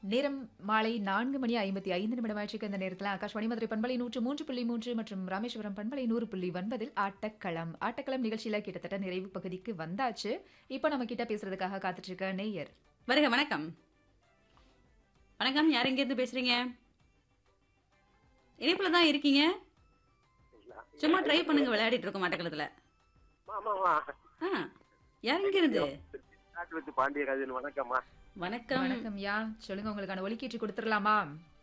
நேரம் மாலை நான்கு மணி ஐம்பத்தி ஐந்து நிமிடம் ஆயிடுச்சு இந்த நேரத்தில் ஆகாஷ்வாணி மதுரை பண்பலை நூற்று மூன்று புள்ளி மூன்று மற்றும் ராமேஸ்வரம் பண்பலை நூறு புள்ளி ஒன்பதில் ஆட்டக்களம் ஆட்டக்களம் நிகழ்ச்சியில கிட்டத்தட்ட நிறைவு பகுதிக்கு வந்தாச்சு இப்போ நம்ம கிட்ட பேசுறதுக்காக காத்துட்டு இருக்க நேயர் வருக வணக்கம் வணக்கம் யார் எங்கேருந்து பேசுறீங்க இணைப்புல தான் இருக்கீங்க சும்மா ட்ரை பண்ணுங்க விளையாடிட்டு இருக்கோம் மட்டக்களத்துல ஆமாம்மா ஆ யார் எங்க இருந்து நாட்டு வச்சு பாண்டியராஜன் வணக்கம்மா வணக்கம் வணக்கம் யா சொல்லுங்க உங்களுக்கான ஒலிக்கீற்று கொடுத்துடலாமா